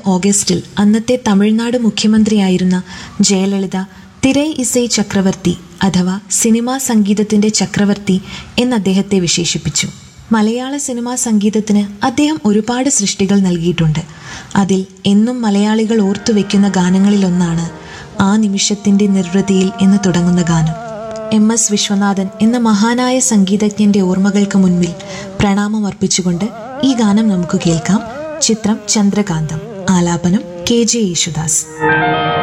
ഓഗസ്റ്റിൽ അന്നത്തെ തമിഴ്നാട് മുഖ്യമന്ത്രിയായിരുന്ന ജയലളിത തിരൈ ഇസൈ ചക്രവർത്തി അഥവാ സിനിമാ സംഗീതത്തിന്റെ ചക്രവർത്തി എന്ന് അദ്ദേഹത്തെ വിശേഷിപ്പിച്ചു മലയാള സിനിമാ സംഗീതത്തിന് അദ്ദേഹം ഒരുപാട് സൃഷ്ടികൾ നൽകിയിട്ടുണ്ട് അതിൽ എന്നും മലയാളികൾ ഓർത്തുവെക്കുന്ന ഗാനങ്ങളിലൊന്നാണ് ആ നിമിഷത്തിന്റെ നിർവൃതിയിൽ എന്ന് തുടങ്ങുന്ന ഗാനം എം എസ് വിശ്വനാഥൻ എന്ന മഹാനായ സംഗീതജ്ഞന്റെ ഓർമ്മകൾക്ക് മുൻപിൽ പ്രണാമം അർപ്പിച്ചുകൊണ്ട് ഈ ഗാനം നമുക്ക് കേൾക്കാം ചിത്രം ചന്ദ്രകാന്തം ആലാപനം കെ ജെ യേശുദാസ്